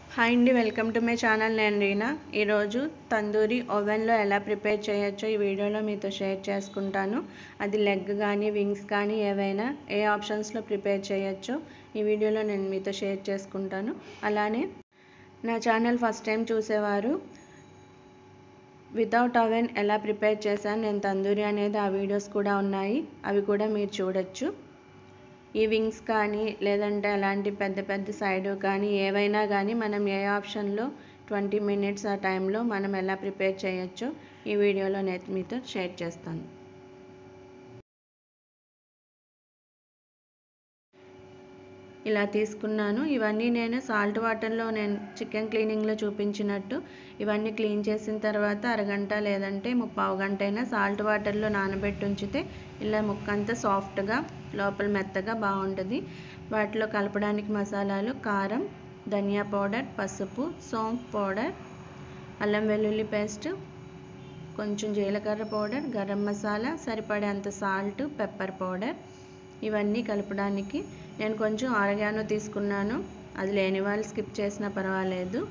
hi అండి welcome to my channel నేను రీనా ఈరోజు తందూరి ఓవెన్లో ఎలా ప్రిపేర్ చేయొచ్చో ఈ వీడియోలో మీతో షేర్ చేసుకుంటాను అది లెగ్ కానీ వింగ్స్ కానీ ఏవైనా ఏ ఆప్షన్స్లో ప్రిపేర్ చేయొచ్చో ఈ వీడియోలో నేను మీతో షేర్ చేసుకుంటాను అలానే నా ఛానల్ ఫస్ట్ టైం చూసేవారు వితౌట్ అవెన్ ఎలా ప్రిపేర్ చేశాను నేను తందూరి అనేది ఆ వీడియోస్ కూడా ఉన్నాయి అవి కూడా మీరు చూడొచ్చు ఈ వింగ్స్ కానీ లేదంటే అలాంటి పెద్ద పెద్ద సైడ్ కానీ ఏవైనా కానీ మనం ఏ ఆప్షన్లో ట్వంటీ మినిట్స్ ఆ టైంలో మనం ఎలా ప్రిపేర్ చేయొచ్చో ఈ వీడియోలో నేను మీతో షేర్ చేస్తాను ఇలా తీసుకున్నాను ఇవన్నీ నేను సాల్ట్ వాటర్లో నేను చికెన్ క్లీనింగ్లో చూపించినట్టు ఇవన్నీ క్లీన్ చేసిన తర్వాత అరగంట లేదంటే ముప్పావు గంట అయినా సాల్ట్ వాటర్లో నానబెట్టి ఉంచితే ఇలా ముక్క అంతా సాఫ్ట్గా లోపల మెత్తగా బాగుంటుంది వాటిలో కలపడానికి మసాలాలు కారం ధనియా పౌడర్ పసుపు సోంపు పౌడర్ అల్లం వెల్లుల్లి పేస్ట్ కొంచెం జీలకర్ర పౌడర్ గరం మసాలా సరిపడేంత సాల్ట్ పెప్పర్ పౌడర్ ఇవన్నీ కలపడానికి నేను కొంచెం ఆరగాను తీసుకున్నాను అది లేని వాళ్ళు స్కిప్ చేసినా పర్వాలేదు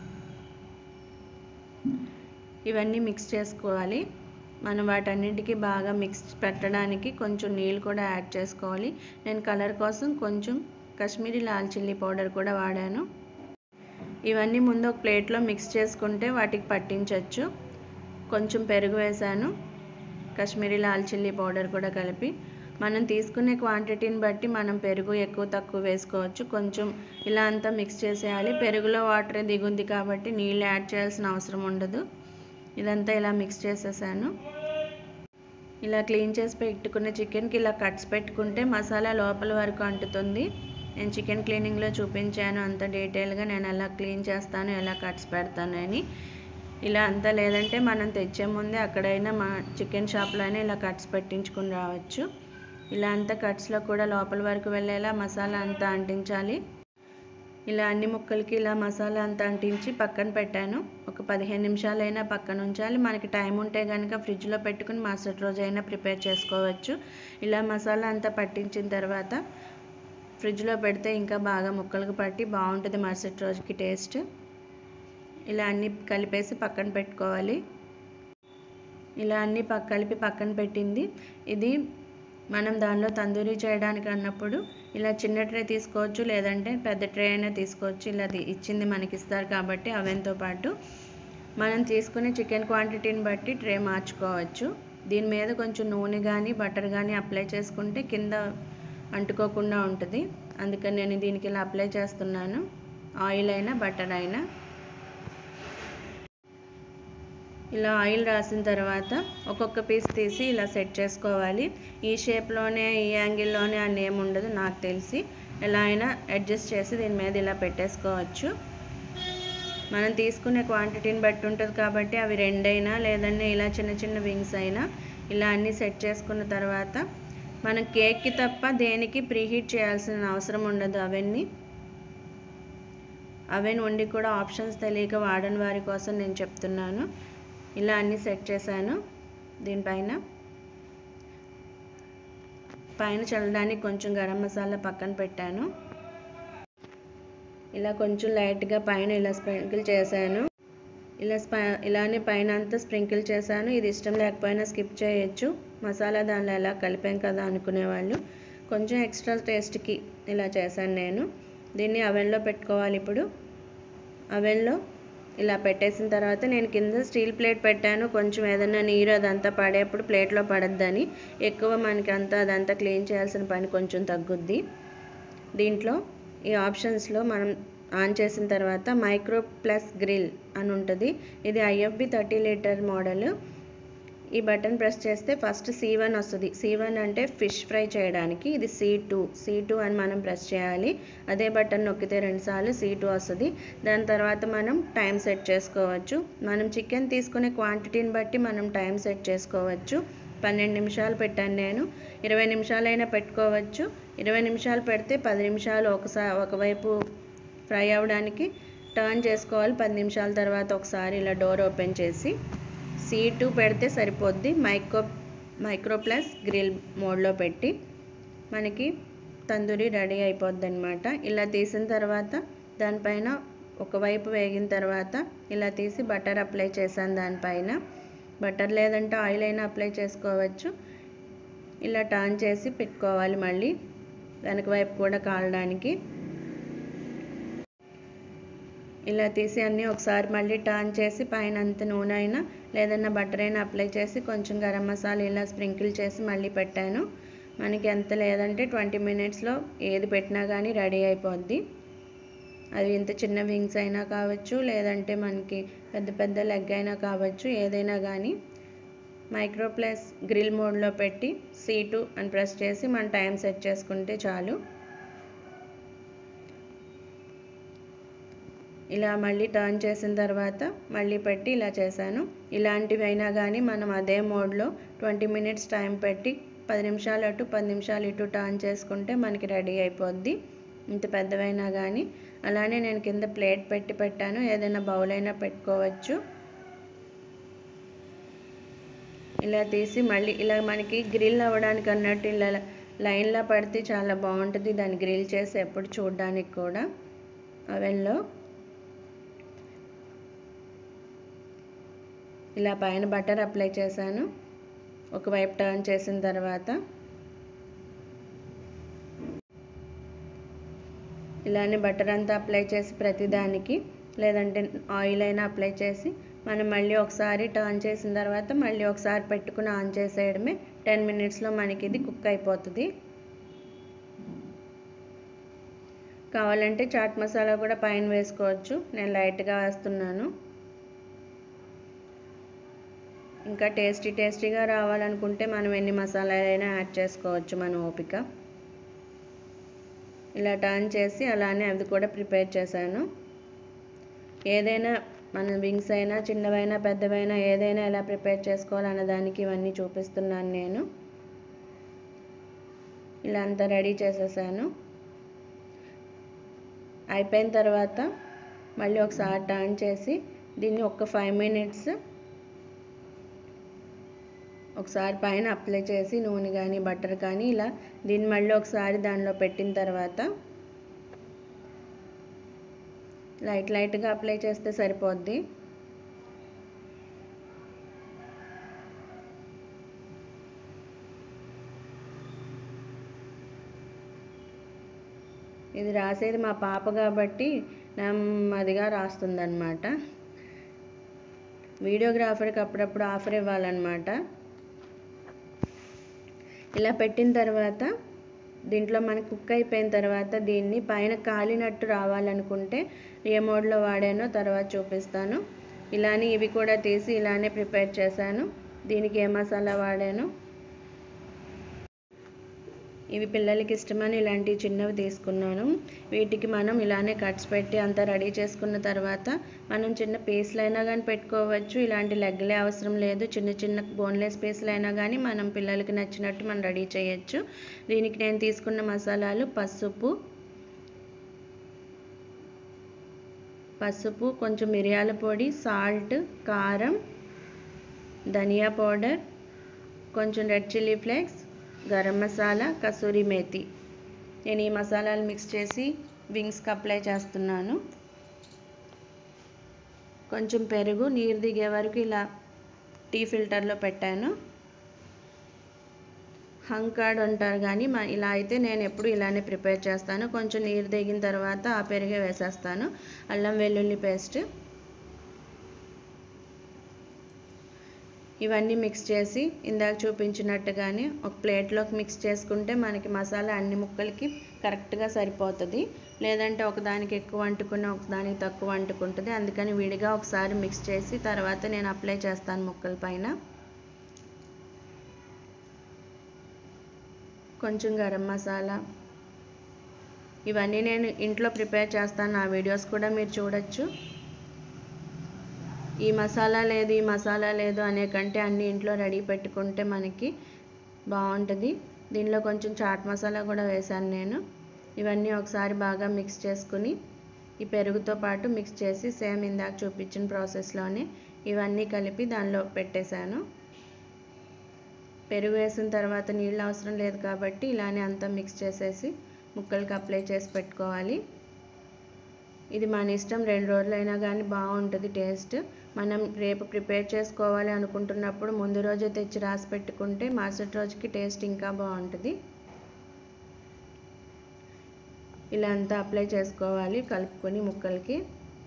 ఇవన్నీ మిక్స్ చేసుకోవాలి మనం వాటన్నిటికీ బాగా మిక్స్ పెట్టడానికి కొంచెం నీళ్ళు కూడా యాడ్ చేసుకోవాలి నేను కలర్ కోసం కొంచెం కాశ్మీరీ లాల్ చిల్లీ పౌడర్ కూడా వాడాను ఇవన్నీ ముందు ఒక ప్లేట్లో మిక్స్ చేసుకుంటే వాటికి పట్టించవచ్చు కొంచెం పెరుగు వేసాను కాశ్మీరీ లాల్ చిల్లీ పౌడర్ కూడా కలిపి మనం తీసుకునే క్వాంటిటీని బట్టి మనం పెరుగు ఎక్కువ తక్కువ వేసుకోవచ్చు కొంచెం ఇలా అంతా మిక్స్ చేసేయాలి పెరుగులో వాటర్ దిగుంది కాబట్టి నీళ్ళు యాడ్ చేయాల్సిన అవసరం ఉండదు ఇదంతా ఇలా మిక్స్ చేసేసాను ఇలా క్లీన్ చేసి పెట్టుకున్న చికెన్కి ఇలా కట్స్ పెట్టుకుంటే మసాలా లోపల వరకు అంటుతుంది నేను చికెన్ క్లీనింగ్లో చూపించాను అంత డీటెయిల్గా నేను ఎలా క్లీన్ చేస్తాను ఎలా కట్స్ పెడతాను అని ఇలా అంతా లేదంటే మనం తెచ్చే ముందే అక్కడైనా మా చికెన్ షాప్లో అయినా ఇలా కట్స్ పెట్టించుకుని రావచ్చు ఇలా అంతా కట్స్లో కూడా లోపల వరకు వెళ్ళేలా మసాలా అంతా అంటించాలి ఇలా అన్ని ముక్కలకి ఇలా మసాలా అంతా అంటించి పక్కన పెట్టాను ఒక పదిహేను నిమిషాలైనా పక్కన ఉంచాలి మనకి టైం ఉంటే కనుక ఫ్రిడ్జ్లో పెట్టుకుని మరుసటి రోజు అయినా ప్రిపేర్ చేసుకోవచ్చు ఇలా మసాలా అంతా పట్టించిన తర్వాత ఫ్రిడ్జ్లో పెడితే ఇంకా బాగా ముక్కలకు పట్టి బాగుంటుంది మరుసటి రోజుకి టేస్ట్ ఇలా అన్నీ కలిపేసి పక్కన పెట్టుకోవాలి ఇలా అన్నీ పక్క కలిపి పక్కన పెట్టింది ఇది మనం దానిలో తందూరి చేయడానికి అన్నప్పుడు ఇలా చిన్న ట్రే తీసుకోవచ్చు లేదంటే పెద్ద ట్రే అయినా తీసుకోవచ్చు ఇలా ఇచ్చింది మనకి ఇస్తారు కాబట్టి అవెన్తో పాటు మనం తీసుకునే చికెన్ క్వాంటిటీని బట్టి ట్రే మార్చుకోవచ్చు దీని మీద కొంచెం నూనె కానీ బటర్ కానీ అప్లై చేసుకుంటే కింద అంటుకోకుండా ఉంటుంది అందుకని నేను దీనికి ఇలా అప్లై చేస్తున్నాను ఆయిల్ అయినా బటర్ అయినా ఇలా ఆయిల్ రాసిన తర్వాత ఒక్కొక్క పీస్ తీసి ఇలా సెట్ చేసుకోవాలి ఈ షేప్లోనే ఈ యాంగిల్లోనే అని ఏమి ఉండదు నాకు తెలిసి ఎలా అయినా అడ్జస్ట్ చేసి దీని మీద ఇలా పెట్టేసుకోవచ్చు మనం తీసుకునే క్వాంటిటీని బట్టి ఉంటుంది కాబట్టి అవి రెండైనా లేదంటే ఇలా చిన్న చిన్న వింగ్స్ అయినా ఇలా అన్నీ సెట్ చేసుకున్న తర్వాత మనం కేక్కి తప్ప దేనికి ప్రీహీట్ చేయాల్సిన అవసరం ఉండదు అవన్నీ అవెన్ వండి కూడా ఆప్షన్స్ తెలియక వాడని వారి కోసం నేను చెప్తున్నాను ఇలా అన్నీ సెట్ చేశాను దీనిపైన పైన చల్లడానికి కొంచెం గరం మసాలా పక్కన పెట్టాను ఇలా కొంచెం లైట్గా పైన ఇలా స్ప్రింకిల్ చేశాను ఇలా స్పై ఇలానే పైన అంతా స్ప్రింకిల్ చేశాను ఇది ఇష్టం లేకపోయినా స్కిప్ చేయొచ్చు మసాలా దానిలో ఎలా కలిపాం కదా అనుకునేవాళ్ళు కొంచెం ఎక్స్ట్రా టేస్ట్కి ఇలా చేశాను నేను దీన్ని అవెన్లో పెట్టుకోవాలి ఇప్పుడు అవెన్లో ఇలా పెట్టేసిన తర్వాత నేను కింద స్టీల్ ప్లేట్ పెట్టాను కొంచెం ఏదైనా నీరు అదంతా పడేప్పుడు ప్లేట్లో పడద్దని ఎక్కువ మనకి అంతా అదంతా క్లీన్ చేయాల్సిన పని కొంచెం తగ్గుద్ది దీంట్లో ఈ ఆప్షన్స్లో మనం ఆన్ చేసిన తర్వాత మైక్రో ప్లస్ గ్రిల్ అని ఉంటుంది ఇది ఐఎఫ్బి థర్టీ లీటర్ మోడల్ ఈ బటన్ ప్రెస్ చేస్తే ఫస్ట్ సి వన్ వస్తుంది సి వన్ అంటే ఫిష్ ఫ్రై చేయడానికి ఇది సి టూ సి టూ అని మనం ప్రెస్ చేయాలి అదే బటన్ నొక్కితే రెండుసార్లు సి టూ వస్తుంది దాని తర్వాత మనం టైం సెట్ చేసుకోవచ్చు మనం చికెన్ తీసుకునే క్వాంటిటీని బట్టి మనం టైం సెట్ చేసుకోవచ్చు పన్నెండు నిమిషాలు పెట్టాను నేను ఇరవై నిమిషాలైనా పెట్టుకోవచ్చు ఇరవై నిమిషాలు పెడితే పది నిమిషాలు ఒకసారి ఒకవైపు ఫ్రై అవ్వడానికి టర్న్ చేసుకోవాలి పది నిమిషాల తర్వాత ఒకసారి ఇలా డోర్ ఓపెన్ చేసి సి టూ పెడితే సరిపోద్ది మైక్రో మైక్రో ప్లస్ గ్రిల్ మోడ్లో పెట్టి మనకి తందూరి రెడీ అయిపోద్ది అనమాట ఇలా తీసిన తర్వాత దానిపైన ఒకవైపు వేగిన తర్వాత ఇలా తీసి బటర్ అప్లై చేశాను దానిపైన బటర్ లేదంటే ఆయిల్ అయినా అప్లై చేసుకోవచ్చు ఇలా టర్న్ చేసి పెట్టుకోవాలి మళ్ళీ వెనక వైపు కూడా కాలడానికి ఇలా తీసి అన్నీ ఒకసారి మళ్ళీ టర్న్ చేసి పైన అంత నూనె అయినా లేదన్నా బటర్ అయినా అప్లై చేసి కొంచెం గరం మసాలా ఇలా స్ప్రింకిల్ చేసి మళ్ళీ పెట్టాను మనకి ఎంత లేదంటే ట్వంటీ మినిట్స్లో ఏది పెట్టినా కానీ రెడీ అయిపోద్ది అది ఇంత చిన్న వింగ్స్ అయినా కావచ్చు లేదంటే మనకి పెద్ద పెద్ద లెగ్ అయినా కావచ్చు ఏదైనా కానీ మైక్రో ప్లస్ గ్రిల్ మోడ్లో పెట్టి సీటు అని ప్రెస్ చేసి మన టైం సెట్ చేసుకుంటే చాలు ఇలా మళ్ళీ టర్న్ చేసిన తర్వాత మళ్ళీ పెట్టి ఇలా చేశాను ఇలాంటివి అయినా కానీ మనం అదే మోడ్లో ట్వంటీ మినిట్స్ టైం పెట్టి పది నిమిషాలు అటు పది నిమిషాలు ఇటు టర్న్ చేసుకుంటే మనకి రెడీ అయిపోద్ది ఇంత పెద్దవైనా కానీ అలానే నేను కింద ప్లేట్ పెట్టి పెట్టాను ఏదైనా బౌల్ అయినా పెట్టుకోవచ్చు ఇలా తీసి మళ్ళీ ఇలా మనకి గ్రిల్ అవ్వడానికి అన్నట్టు ఇలా లైన్లో పడితే చాలా బాగుంటుంది దాన్ని గ్రిల్ చేసి ఎప్పుడు చూడడానికి కూడా అవెన్లో ఇలా పైన బటర్ అప్లై చేశాను ఒకవైపు టర్న్ చేసిన తర్వాత ఇలానే బటర్ అంతా అప్లై చేసి ప్రతిదానికి లేదంటే ఆయిల్ అయినా అప్లై చేసి మనం మళ్ళీ ఒకసారి టర్న్ చేసిన తర్వాత మళ్ళీ ఒకసారి పెట్టుకుని ఆన్ చేసేయడమే టెన్ మినిట్స్లో మనకి ఇది కుక్ అయిపోతుంది కావాలంటే చాట్ మసాలా కూడా పైన వేసుకోవచ్చు నేను లైట్గా వేస్తున్నాను ఇంకా టేస్టీ టేస్టీగా రావాలనుకుంటే మనం ఎన్ని మసాలాలైనా యాడ్ చేసుకోవచ్చు మన ఓపిక ఇలా టర్న్ చేసి అలానే అది కూడా ప్రిపేర్ చేశాను ఏదైనా మన వింగ్స్ అయినా చిన్నవైనా పెద్దవైనా ఏదైనా ఎలా ప్రిపేర్ చేసుకోవాలన్న దానికి ఇవన్నీ చూపిస్తున్నాను నేను ఇలా అంతా రెడీ చేసేసాను అయిపోయిన తర్వాత మళ్ళీ ఒకసారి టర్న్ చేసి దీన్ని ఒక ఫైవ్ మినిట్స్ ఒకసారి పైన అప్లై చేసి నూనె కానీ బటర్ కానీ ఇలా దీన్ని మళ్ళీ ఒకసారి దానిలో పెట్టిన తర్వాత లైట్ లైట్గా అప్లై చేస్తే సరిపోద్ది ఇది రాసేది మా పాప కాబట్టి నెమ్మదిగా రాస్తుందన్నమాట వీడియోగ్రాఫర్కి అప్పుడప్పుడు ఆఫర్ ఇవ్వాలన్నమాట ఇలా పెట్టిన తర్వాత దీంట్లో మనకు కుక్ అయిపోయిన తర్వాత దీన్ని పైన కాలినట్టు రావాలనుకుంటే ఏ మోడ్లో వాడానో తర్వాత చూపిస్తాను ఇలానే ఇవి కూడా తీసి ఇలానే ప్రిపేర్ చేశాను దీనికి ఏ మసాలా వాడాను ఇవి పిల్లలకి ఇష్టమని ఇలాంటివి చిన్నవి తీసుకున్నాను వీటికి మనం ఇలానే కట్స్ పెట్టి అంతా రెడీ చేసుకున్న తర్వాత మనం చిన్న పీసులు అయినా కానీ పెట్టుకోవచ్చు ఇలాంటి లెగ్లే అవసరం లేదు చిన్న చిన్న బోన్లెస్ పీసులు అయినా కానీ మనం పిల్లలకి నచ్చినట్టు మనం రెడీ చేయొచ్చు దీనికి నేను తీసుకున్న మసాలాలు పసుపు పసుపు కొంచెం మిరియాల పొడి సాల్ట్ కారం ధనియా పౌడర్ కొంచెం red chilli flakes garam masala kasuri methi నేను ఈ మసాలాలు మిక్స్ చేసి వింగ్స్కి అప్లై చేస్తున్నాను కొంచెం పెరుగు నీరు దిగే వరకు ఇలా టీ ఫిల్టర్లో పెట్టాను హంకాడ్ అంటారు కానీ మా ఇలా అయితే నేను ఎప్పుడు ఇలానే ప్రిపేర్ చేస్తాను కొంచెం నీరు దిగిన తర్వాత ఆ పెరుగే వేసేస్తాను అల్లం వెల్లుల్లి పేస్ట్ ఇవన్నీ మిక్స్ చేసి ఇందాక చూపించినట్టుగానే ఒక ప్లేట్లోకి మిక్స్ చేసుకుంటే మనకి మసాలా అన్ని ముక్కలకి కరెక్ట్గా సరిపోతుంది లేదంటే ఒకదానికి ఎక్కువ అంటుకుని ఒకదానికి తక్కువ అంటుకుంటుంది అందుకని విడిగా ఒకసారి మిక్స్ చేసి తర్వాత నేను అప్లై చేస్తాను ముక్కల పైన కొంచెం గరం మసాలా ఇవన్నీ నేను ఇంట్లో ప్రిపేర్ చేస్తాను ఆ వీడియోస్ కూడా మీరు చూడొచ్చు ఈ మసాలా లేదు ఈ మసాలా లేదు అనే కంటే అన్ని ఇంట్లో రెడీ పెట్టుకుంటే మనకి బాగుంటుంది దీనిలో కొంచెం చాట్ మసాలా కూడా వేశాను నేను ఇవన్నీ ఒకసారి బాగా మిక్స్ చేసుకుని ఈ పెరుగుతో పాటు మిక్స్ చేసి సేమ్ ఇందాక చూపించిన ప్రాసెస్లోనే ఇవన్నీ కలిపి దానిలో పెట్టేశాను పెరుగు వేసిన తర్వాత నీళ్ళు అవసరం లేదు కాబట్టి ఇలానే అంతా మిక్స్ చేసేసి ముక్కలకి అప్లై చేసి పెట్టుకోవాలి ఇది మన ఇష్టం రెండు రోజులైనా కానీ బాగుంటుంది టేస్ట్ మనం రేపు ప్రిపేర్ చేసుకోవాలి అనుకుంటున్నప్పుడు ముందు రోజే తెచ్చి రాసి పెట్టుకుంటే మరుసటి రోజుకి టేస్ట్ ఇంకా బాగుంటుంది ఇలా అంతా అప్లై చేసుకోవాలి కలుపుకొని ముక్కలకి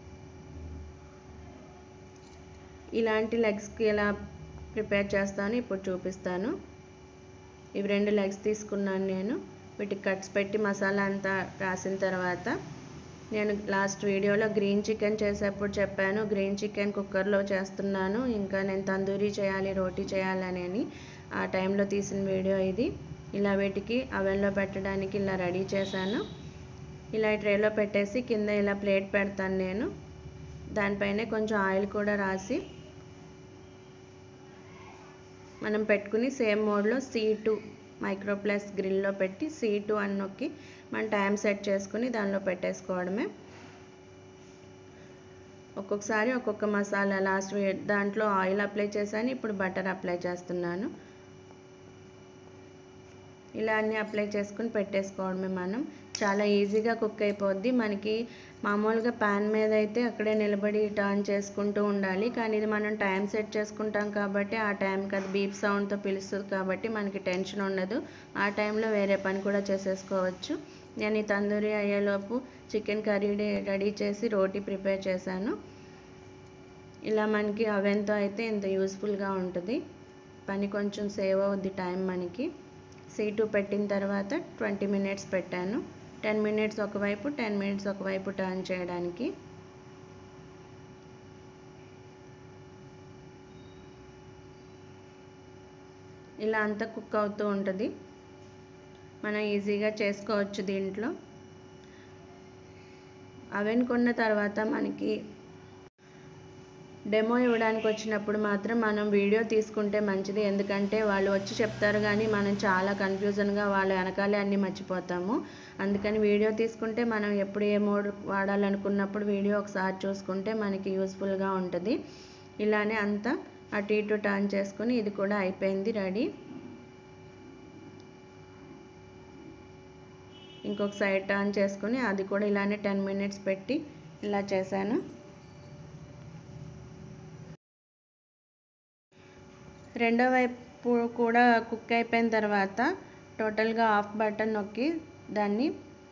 ఇలాంటి లెగ్స్కి ఎలా ప్రిపేర్ చేస్తాను ఇప్పుడు చూపిస్తాను ఇవి రెండు లెగ్స్ తీసుకున్నాను నేను వీటికి కట్స్ పెట్టి మసాలా అంతా రాసిన తర్వాత నేను లాస్ట్ వీడియోలో గ్రీన్ చికెన్ చేసేప్పుడు చెప్పాను గ్రీన్ చికెన్ కుక్కర్లో చేస్తున్నాను ఇంకా నేను తందూరీ చేయాలి రోటీ చేయాలని అని ఆ టైంలో తీసిన వీడియో ఇది ఇలా వీటికి అవెన్లో పెట్టడానికి ఇలా రెడీ చేశాను ఇలా ట్రేలో పెట్టేసి కింద ఇలా ప్లేట్ పెడతాను నేను దానిపైనే కొంచెం ఆయిల్ కూడా రాసి మనం పెట్టుకుని సేమ్ మోడ్లో సీ టూ మైక్రో ప్లస్ గ్రిల్లో పెట్టి సీ టూ అని నొక్కి మనం టైం సెట్ చేసుకుని దానిలో పెట్టేసుకోవడమే ఒక్కొక్కసారి ఒక్కొక్క మసాలా లాస్ట్ దాంట్లో ఆయిల్ అప్లై చేశాను ఇప్పుడు బటర్ అప్లై చేస్తున్నాను ఇలా అన్నీ అప్లై చేసుకుని పెట్టేసుకోవడమే మనం చాలా ఈజీగా కుక్ అయిపోద్ది మనకి మామూలుగా పాన్ మీద అయితే అక్కడే నిలబడి టర్న్ చేసుకుంటూ ఉండాలి కానీ ఇది మనం టైం సెట్ చేసుకుంటాం కాబట్టి ఆ టైంకి అది బీప్ సౌండ్తో పిలుస్తుంది కాబట్టి మనకి టెన్షన్ ఉండదు ఆ టైంలో వేరే పని కూడా చేసేసుకోవచ్చు నేను ఈ తందూరి అయ్యేలోపు చికెన్ కర్రీ రెడీ చేసి రోటీ ప్రిపేర్ చేశాను ఇలా మనకి అవెన్తో అయితే ఇంత యూస్ఫుల్గా ఉంటుంది పని కొంచెం సేవ్ అవుద్ది టైం మనకి సీటు పెట్టిన తర్వాత ట్వంటీ మినిట్స్ పెట్టాను టెన్ మినిట్స్ ఒకవైపు టెన్ మినిట్స్ ఒకవైపు టర్న్ చేయడానికి ఇలా అంతా కుక్ అవుతూ ఉంటుంది మనం ఈజీగా చేసుకోవచ్చు దీంట్లో అవెన్ కొన్న తర్వాత మనకి డెమో ఇవ్వడానికి వచ్చినప్పుడు మాత్రం మనం వీడియో తీసుకుంటే మంచిది ఎందుకంటే వాళ్ళు వచ్చి చెప్తారు కానీ మనం చాలా కన్ఫ్యూజన్గా వాళ్ళ వెనకాలే అన్నీ మర్చిపోతాము అందుకని వీడియో తీసుకుంటే మనం ఎప్పుడు ఏ మోడ్ వాడాలనుకున్నప్పుడు వీడియో ఒకసారి చూసుకుంటే మనకి యూస్ఫుల్గా ఉంటుంది ఇలానే అంతా అటు ఇటు టర్న్ చేసుకుని ఇది కూడా అయిపోయింది రెడీ ఇంకొక సైడ్ టర్న్ చేసుకుని అది కూడా ఇలానే టెన్ మినిట్స్ పెట్టి ఇలా చేశాను రెండో వైపు కూడా కుక్ అయిపోయిన తర్వాత టోటల్గా ఆఫ్ బటన్ నొక్కి దాన్ని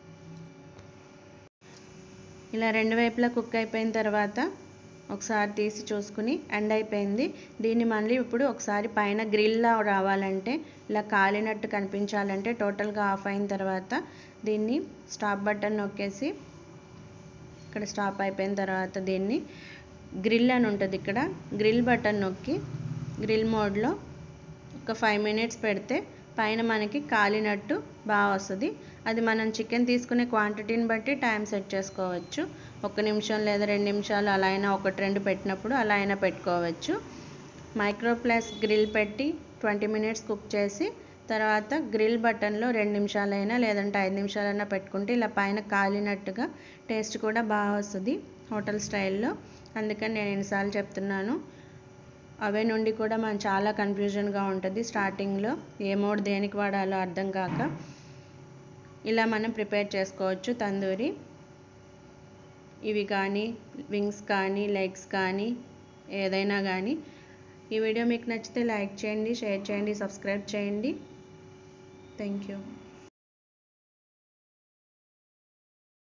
ఇలా రెండు వైపులా కుక్ అయిపోయిన తర్వాత ఒకసారి తీసి చూసుకుని ఎండ్ అయిపోయింది దీన్ని మళ్ళీ ఇప్పుడు ఒకసారి పైన గ్రిల్లా రావాలంటే ఇలా కాలినట్టు కనిపించాలంటే టోటల్గా ఆఫ్ అయిన తర్వాత దీన్ని స్టాప్ బటన్ నొక్కేసి ఇక్కడ స్టాప్ అయిపోయిన తర్వాత దీన్ని గ్రిల్ అని ఉంటుంది ఇక్కడ గ్రిల్ బటన్ నొక్కి గ్రిల్ మోడ్లో ఒక ఫైవ్ మినిట్స్ పెడితే పైన మనకి కాలినట్టు బాగా వస్తుంది అది మనం చికెన్ తీసుకునే క్వాంటిటీని బట్టి టైం సెట్ చేసుకోవచ్చు ఒక నిమిషం లేదా రెండు నిమిషాలు అలా అయినా ఒకటి రెండు పెట్టినప్పుడు అలా అయినా పెట్టుకోవచ్చు మైక్రో ప్లస్ గ్రిల్ పెట్టి ట్వంటీ మినిట్స్ కుక్ చేసి తర్వాత గ్రిల్ బటన్లో రెండు నిమిషాలైనా లేదంటే ఐదు నిమిషాలైనా పెట్టుకుంటే ఇలా పైన కాలినట్టుగా టేస్ట్ కూడా బాగా వస్తుంది హోటల్ స్టైల్లో అందుకని నేను ఎన్నిసార్లు చెప్తున్నాను అవే నుండి కూడా మనం చాలా కన్ఫ్యూజన్గా ఉంటుంది స్టార్టింగ్లో ఏ మోడ్ దేనికి వాడాలో అర్థం కాక ఇలా మనం ప్రిపేర్ చేసుకోవచ్చు తందూరి ఇవి కానీ వింగ్స్ కానీ లెగ్స్ కానీ ఏదైనా కానీ ఈ వీడియో మీకు నచ్చితే లైక్ చేయండి షేర్ చేయండి సబ్స్క్రైబ్ చేయండి థ్యాంక్ యూ